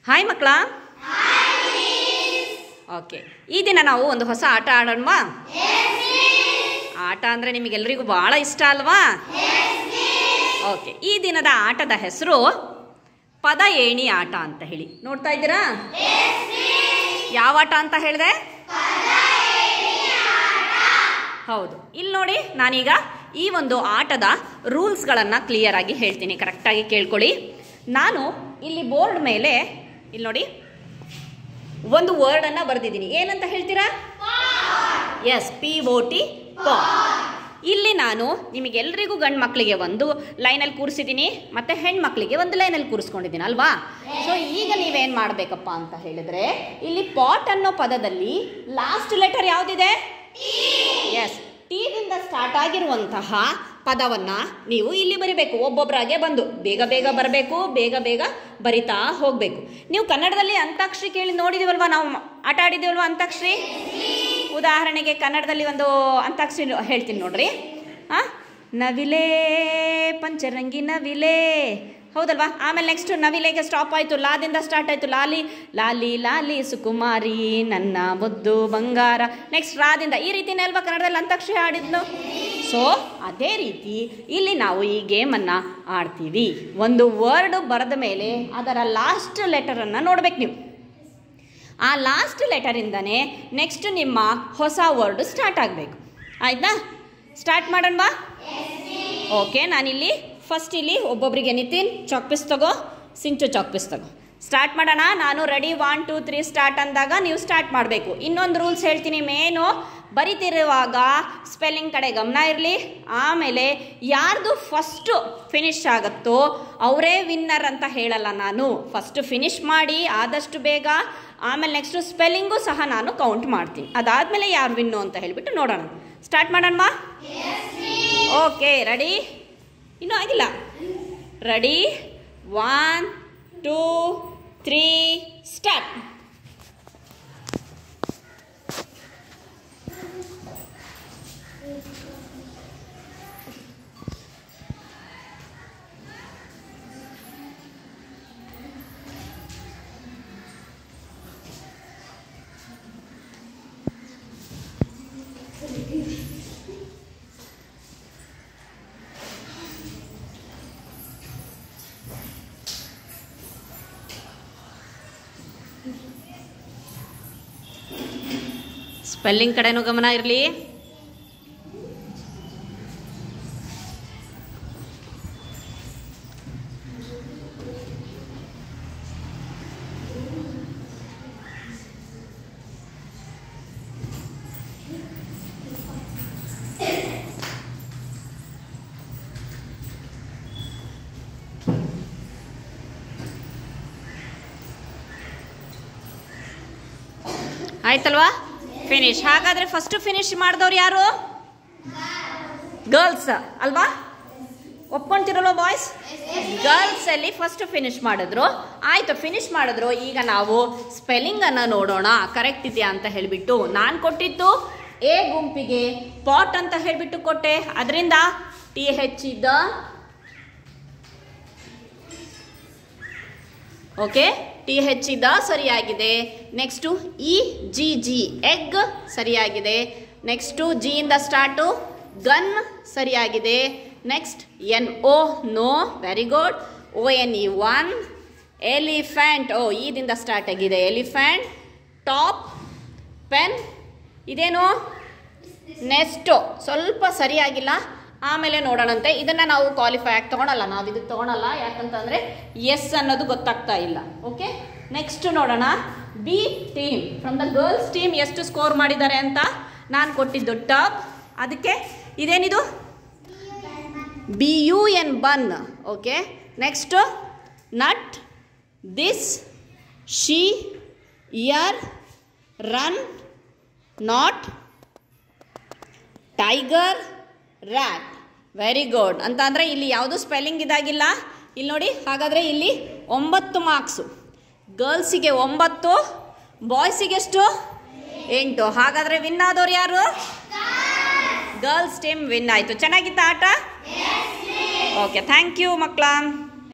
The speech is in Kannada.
ಹಾಯ್ ಮಕ್ಕಳ ಓಕೆ ಈ ದಿನ ನಾವು ಒಂದು ಹೊಸ ಆಟ ಆಡೋಣವಾ ಆಟ ಅಂದರೆ ನಿಮಗೆಲ್ಲರಿಗೂ ಭಾಳ ಇಷ್ಟ ಅಲ್ವಾ ಓಕೆ ಈ ದಿನದ ಆಟದ ಹೆಸರು ಪದ ಏಣಿ ಆಟ ಅಂತ ಹೇಳಿ ನೋಡ್ತಾ ಇದ್ದೀರಾ ಯಾವ ಆಟ ಅಂತ ಹೇಳಿದೆ ಹೌದು ಇಲ್ಲಿ ನೋಡಿ ನಾನೀಗ ಈ ಒಂದು ಆಟದ ರೂಲ್ಸ್ಗಳನ್ನು ಕ್ಲಿಯರ್ ಆಗಿ ಹೇಳ್ತೀನಿ ಕರೆಕ್ಟಾಗಿ ಕೇಳ್ಕೊಳ್ಳಿ ನಾನು ಇಲ್ಲಿ ಬೋರ್ಡ್ ಮೇಲೆ ಇಲ್ಲಿ ನೋಡಿ ಒಂದು ವರ್ಡನ್ನು ಬರೆದಿದ್ದೀನಿ ಏನಂತ ಹೇಳ್ತೀರಾ ಎಸ್ ಪಿ ಓ ಟಿ ಪ ಇಲ್ಲಿ ನಾನು ನಿಮಗೆಲ್ರಿಗೂ ಗಂಡು ಮಕ್ಕಳಿಗೆ ಒಂದು ಲೈನಲ್ಲಿ ಕೂರಿಸಿದ್ದೀನಿ ಮತ್ತು ಹೆಣ್ಮಕ್ಳಿಗೆ ಒಂದು ಲೈನಲ್ಲಿ ಕೂರಿಸ್ಕೊಂಡಿದ್ದೀನಿ ಅಲ್ವಾ ಸೊ ಈಗ ನೀವೇನು ಮಾಡಬೇಕಪ್ಪ ಅಂತ ಹೇಳಿದ್ರೆ ಇಲ್ಲಿ ಪಾಟ್ ಅನ್ನೋ ಪದದಲ್ಲಿ ಲಾಸ್ಟ್ ಲೆಟರ್ ಯಾವುದಿದೆ ಎಸ್ ಟಿದಿಂದ ಸ್ಟಾರ್ಟ್ ಆಗಿರುವಂತಹ ಪದವನ್ನ ನೀವು ಇಲ್ಲಿ ಬರಿಬೇಕು ಒಬ್ಬೊಬ್ಬರಾಗೆ ಬಂದು ಬೇಗ ಬೇಗ ಬರಬೇಕು ಬೇಗ ಬೇಗ ಬರಿತಾ ಹೋಗಬೇಕು ನೀವು ಕನ್ನಡದಲ್ಲಿ ಅಂತಾಕ್ಷರಿ ಕೇಳಿ ನೋಡಿದೀವಲ್ವಾ ನಾವು ಆಟ ಆಡಿದೀವಲ್ವಾ ಅಂತಾಕ್ಷರಿ ಉದಾಹರಣೆಗೆ ಕನ್ನಡದಲ್ಲಿ ಒಂದು ಅಂತಾಕ್ಷರಿ ಹೇಳ್ತೀನಿ ನೋಡ್ರಿ ಆ ನವಿಲೆ ಪಂಚರಂಗಿ ನವಿಲೆ ಹೌದಲ್ವಾ ಆಮೇಲೆ ನೆಕ್ಸ್ಟ್ ನವಿಲೆಗೆ ಸ್ಟಾಪ್ ಆಯಿತು ಲಾದಿಂದ ಸ್ಟಾರ್ಟ್ ಆಯಿತು ಲಾಲಿ ಲಾಲಿ ಲಾಲಿ ಸುಕುಮಾರಿ ನನ್ನ ಮುದ್ದು ಬಂಗಾರ ನೆಕ್ಸ್ಟ್ ರಾದಿಂದ ಈ ರೀತಿನೇ ಅಲ್ವಾ ಕನ್ನಡದಲ್ಲಿ ಅಂತಾಕ್ಷರಿ ಆಡಿದ್ನು ಸೊ ಅದೇ ರೀತಿ ಇಲ್ಲಿ ನಾವು ಈ ಗೇಮನ್ನು ಆಡ್ತೀವಿ ಒಂದು ವರ್ಡ್ ಬರೆದ ಮೇಲೆ ಅದರ ಲಾಸ್ಟ್ ಲೆಟರನ್ನು ನೋಡ್ಬೇಕು ನೀವು ಆ ಲಾಸ್ಟ್ ಲೆಟರಿಂದನೇ ನೆಕ್ಸ್ಟ್ ನಿಮ್ಮ ಹೊಸ ವರ್ಡ್ ಸ್ಟಾರ್ಟ್ ಆಗಬೇಕು ಆಯ್ತಾ ಸ್ಟಾರ್ಟ್ ಮಾಡೋಣ ಓಕೆ ನಾನಿಲ್ಲಿ ಫಸ್ಟ್ ಇಲ್ಲಿ ಒಬ್ಬೊಬ್ಬರಿಗೆ ನಿತಿನ್ ಚಾಕ್ ಪೀಸ್ ತಗೋ ಸಿಂಚು ಚಾಕ್ ಪೀಸ್ ತಗೋ ಸ್ಟಾರ್ಟ್ ಮಾಡೋಣ ನಾನು ready one two three start ಅಂದಾಗ ನೀವು ಸ್ಟಾರ್ಟ್ ಮಾಡಬೇಕು ಇನ್ನೊಂದು ರೂಲ್ಸ್ ಹೇಳ್ತೀನಿ ಮೇನು ಬರಿತಿರುವಾಗ ಸ್ಪೆಲ್ಲಿಂಗ್ ಕಡೆ ಗಮನ ಇರಲಿ ಆಮೇಲೆ ಯಾರ್ದು ಫಸ್ಟು ಫಿನಿಶ್ ಆಗುತ್ತೋ ಅವರೇ ವಿನ್ನರ್ ಅಂತ ಹೇಳಲ್ಲ ನಾನು ಫಸ್ಟ್ ಫಿನಿಶ್ ಮಾಡಿ ಆದಷ್ಟು ಬೇಗ ಆಮೇಲೆ ನೆಕ್ಸ್ಟು ಸ್ಪೆಲ್ಲಿಂಗು ಸಹ ನಾನು ಕೌಂಟ್ ಮಾಡ್ತೀನಿ ಅದಾದಮೇಲೆ ಯಾರು ವಿನ್ನು ಅಂತ ಹೇಳಿಬಿಟ್ಟು ನೋಡೋಣ ಸ್ಟಾರ್ಟ್ ಮಾಡೋಣ ಓಕೆ ರೆಡಿ ಇನ್ನೂ ಆಗಿಲ್ಲ ready one two three start spelling ಕಡೆನೂ ಗಮನ ಇರಲಿ ಆಯ್ತಲ್ವಾ ಫಿನಿಶ್ ಹಾಗಾದ್ರೆ ಫಸ್ಟ್ ಫಿನಿಶ್ ಮಾಡಿದವ್ರು ಯಾರು ಗರ್ಲ್ಸ್ ಅಲ್ವಾ ಒಪ್ಕೊಂತಿರಲ್ವ ಬಾಯ್ಸ್ ಗರ್ಲ್ಸ್ ಅಲ್ಲಿ ಫಸ್ಟ್ ಫಿನಿಶ್ ಮಾಡಿದ್ರು ಆಯ್ತು ಫಿನಿಶ್ ಮಾಡಿದ್ರು ಈಗ ನಾವು ಸ್ಪೆಲ್ಲಿಂಗ್ ಅನ್ನ ನೋಡೋಣ ಕರೆಕ್ಟ್ ಇದೆಯಾ ಅಂತ ಹೇಳಿಬಿಟ್ಟು ನಾನು ಕೊಟ್ಟಿದ್ದು ಎ ಗುಂಪಿಗೆ ಪಾಟ್ ಅಂತ ಹೇಳಿಬಿಟ್ಟು ಕೊಟ್ಟೆ ಅದರಿಂದ ಟಿ ಹೆಚ್ ಇದ್ದ ಓಕೆ ಟಿ ಹೆಚ್ ಇದ್ದ ಸರಿಯಾಗಿದೆ next E G G egg ಸರಿಯಾಗಿದೆ ನೆಕ್ಸ್ಟು ಜಿಯಿಂದ ಸ್ಟಾರ್ಟು ಗನ್ ಸರಿಯಾಗಿದೆ next N O no very good O N E one elephant O ಈದಿಂದ ಸ್ಟಾರ್ಟ್ ಆಗಿದೆ ಎಲಿಫ್ಯಾಂಟ್ ಟಾಪ್ ಪೆನ್ ಇದೇನು ನೆಕ್ಸ್ಟು ಸ್ವಲ್ಪ ಸರಿಯಾಗಿಲ್ಲ ಆಮೇಲೆ ನೋಡೋಣಂತೆ ಇದನ್ನು ನಾವು ಕ್ವಾಲಿಫೈ ಆಗಿ ತೊಗೊಳಲ್ಲ ನಾವು ಇದಕ್ಕೆ ತೊಗೊಳಲ್ಲ ಯಾಕಂತಂದರೆ ಎಸ್ ಅನ್ನೋದು ಗೊತ್ತಾಗ್ತಾ ಇಲ್ಲ ಓಕೆ ನೆಕ್ಸ್ಟ್ ನೋಡೋಣ B team from the girls team ಎಷ್ಟು ಸ್ಕೋರ್ ಮಾಡಿದ್ದಾರೆ ಅಂತ ನಾನು ಕೊಟ್ಟಿದ್ದು ಟಾಪ್ ಅದಕ್ಕೆ ಇದೇನಿದು B U N bun okay next nut this she year run not tiger rat very good ಅಂತ ಅಂದರೆ ಇಲ್ಲಿ ಯಾವುದು ಸ್ಪೆಲ್ಲಿಂಗ್ ಇದಾಗಿಲ್ಲ ಇಲ್ಲಿ ನೋಡಿ ಹಾಗಾದರೆ ಇಲ್ಲಿ ಒಂಬತ್ತು ಮಾರ್ಕ್ಸು ಗರ್ಲ್ಸಿಗೆ ಒಂಬತ್ತು ಬಾಯ್ಸಿಗೆ ಎಷ್ಟು ಎಂಟು ಹಾಗಾದರೆ ವಿನ್ ಆದವ್ರು ಯಾರು ಗರ್ಲ್ಸ್ ಟೀಮ್ ವಿನ್ ಆಯಿತು ಚೆನ್ನಾಗಿತ್ತ ಆಟ ಓಕೆ ಥ್ಯಾಂಕ್ ಯು ಮಕ್ಕಳ